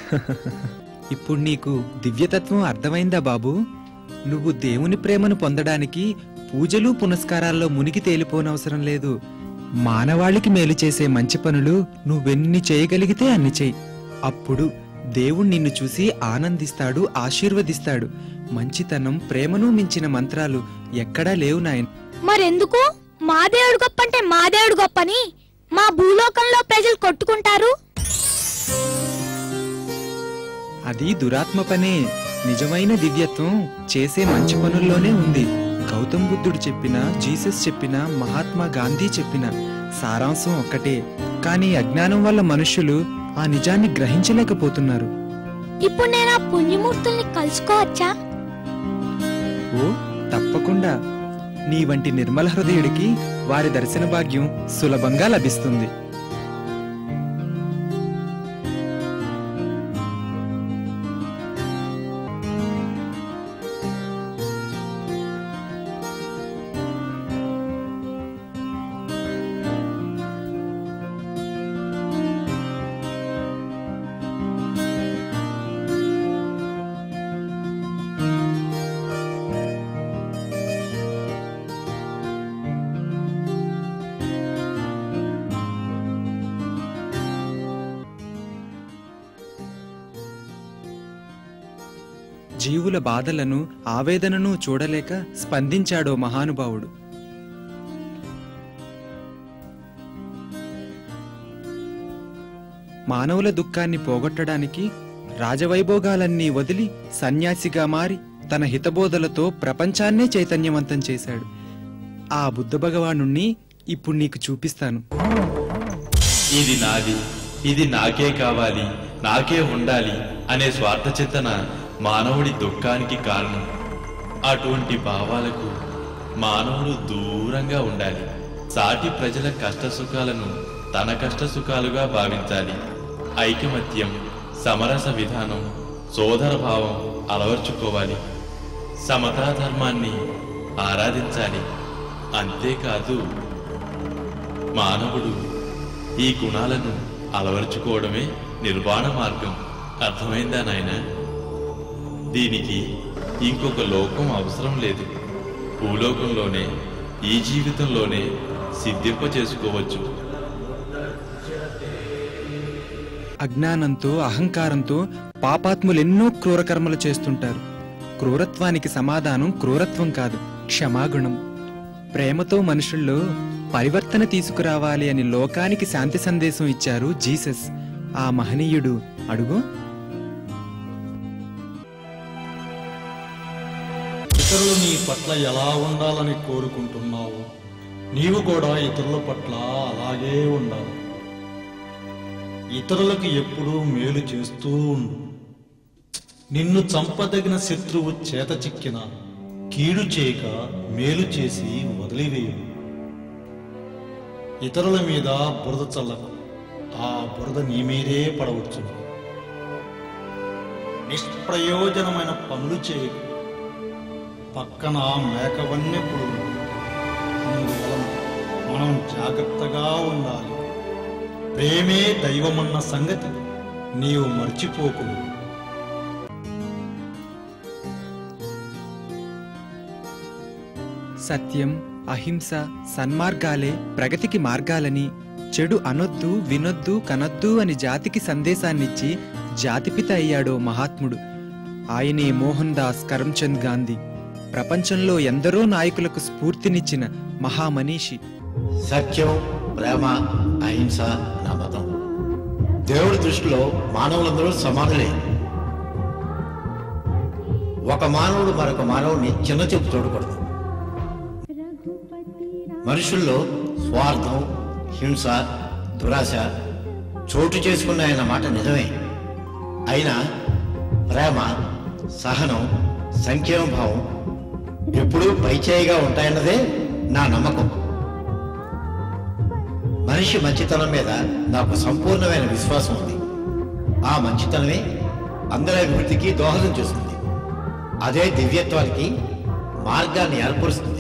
ఇప్పుడు నీకు దివ్యతత్వం అర్థమైందా బాబు నువ్వు దేవుని ప్రేమను పొందడానికి పూజలు పునస్కారాల్లో మునిగి తేలిపోనవసరం లేదు మానవాళికి మేలు చేసే మంచి పనులు నువ్వెన్ని చేయగలిగితే అన్ని చెయ్యి అప్పుడు దేవుడు నిన్ను చూసి ఆనందిస్తాడు ఆశీర్వదిస్తాడు మంచితనం ప్రేమను మించిన మంత్రాలు ఎక్కడా లేవు నాయన మరెందుకు మా దేవుడు గొప్ప అంటే మా దేవుడు గొప్పని మా భూలోకంలో ప్రజలు కొట్టుకుంటారు అది దురాత్మ పనే నిజమైన దివ్యత్వం చేసే మంచి పనుల్లోనే ఉంది గౌతమ్ బుద్ధుడు చెప్పిన జీసస్ చెప్పిన మహాత్మా గాంధీ చెప్పిన సారాంశం ఒక్కటే కానీ అజ్ఞానం వల్ల మనుష్యులు ఆ నిజాన్ని గ్రహించలేకపోతున్నారు ఇప్పుడు నేను ఆ పుణ్యమూర్తుల్ని కలుసుకోవచ్చా ఓ తప్పకుండా నీ వంటి నిర్మల హృదయుడికి వారి దర్శన భాగ్యం సులభంగా లభిస్తుంది జీవుల బాధలను ఆవేదనను చూడలేక స్పందించాడో మహానుభావుడు మానవుల దుఃఖాన్ని పోగొట్టడానికి రాజవైభోగాలన్నీ వదిలి సన్యాసిగా మారి తన హితబోధలతో ప్రపంచాన్నే చైతన్యవంతం చేశాడు ఆ బుద్ధ భగవానుణ్ణి ఇప్పుడు నీకు చూపిస్తాను ఇది నాది ఇది నాకే కావాలి నాకే ఉండాలి అనే స్వార్థ చింతన మానవుడి దుఃఖానికి కారణం అటువంటి భావాలకు మానవుడు దూరంగా ఉండాలి సాటి ప్రజల కష్ట సుఖాలను తన కష్ట సుఖాలుగా భావించాలి ఐకమత్యం సమరస విధానం సోదర భావం అలవర్చుకోవాలి సమతా ధర్మాన్ని ఆరాధించాలి అంతేకాదు మానవుడు ఈ గుణాలను అలవర్చుకోవడమే నిర్వాణ మార్గం అర్థమైందా నాయన దీనికి ఇంకొక లోకం అవసరం లేదు భూలోకంలోనే ఈ జీవితంలోనే సిద్ధింప చేసుకోవచ్చు అజ్ఞానంతో అహంకారంతో పాపాత్ములెన్నో క్రూర కర్మలు చేస్తుంటారు క్రూరత్వానికి సమాధానం క్రూరత్వం కాదు క్షమాగుణం ప్రేమతో మనుషుల్లో పరివర్తన తీసుకురావాలి అని లోకానికి శాంతి సందేశం ఇచ్చారు జీసస్ ఆ మహనీయుడు అడుగు ఇతరులు నీ పట్ల ఎలా ఉండాలని కోరుకుంటున్నావు నీవు కూడా ఇతరుల పట్ల అలాగే ఉండాలి ఇతరులకు ఎప్పుడూ మేలు చేస్తూ ఉండు నిన్ను చంపదగిన శత్రువు చేత చిక్కిన కీడు చేయక మేలు చేసి వదిలివేయు ఇతరుల మీద బురద చల్లకు ఆ బురద నీ మీదే పడవచ్చు నిష్ప్రయోజనమైన పనులు చేయకు పక్కన మేకవన్నె పురుగు అందువలన మనం జాగ్రత్తగా ఉండాలి ప్రేమే దైవమన్న సంగతి నీవు మర్చిపోకు సత్యం అహింస సన్మార్గాలే ప్రగతికి మార్గాలని చెడు అనొద్దు వినొద్దు కనొద్దు అని జాతికి సందేశాన్నిచ్చి జాతిపిత అయ్యాడో మహాత్ముడు ఆయనే మోహన్ దాస్ కరమ్చంద్ గాంధీ ప్రపంచంలో ఎందరో నాయకులకు స్ఫూర్తినిచ్చిన మహామనీషి సత్యం ప్రేమ అహింస నా మతం దేవుడి దృష్టిలో మానవులందరూ సమానులే ఒక మానవుడు మరొక మానవుడిని చిన్న చూపు చూడకూడదు మనుషుల్లో స్వార్థం హింస దురాశ చోటు చేసుకున్నాయన్న మాట నిజమే అయినా ప్రేమ సహనం సంక్షేమ భావం ఎప్పుడూ పైచేయిగా ఉంటాయన్నదే నా నమ్మకం మనిషి మంచితనం మీద నాకు సంపూర్ణమైన విశ్వాసం ఉంది ఆ మంచితనమే అందరి అభివృద్ధికి దోహదం చేస్తుంది అదే దివ్యత్వానికి మార్గాన్ని ఏర్పరుస్తుంది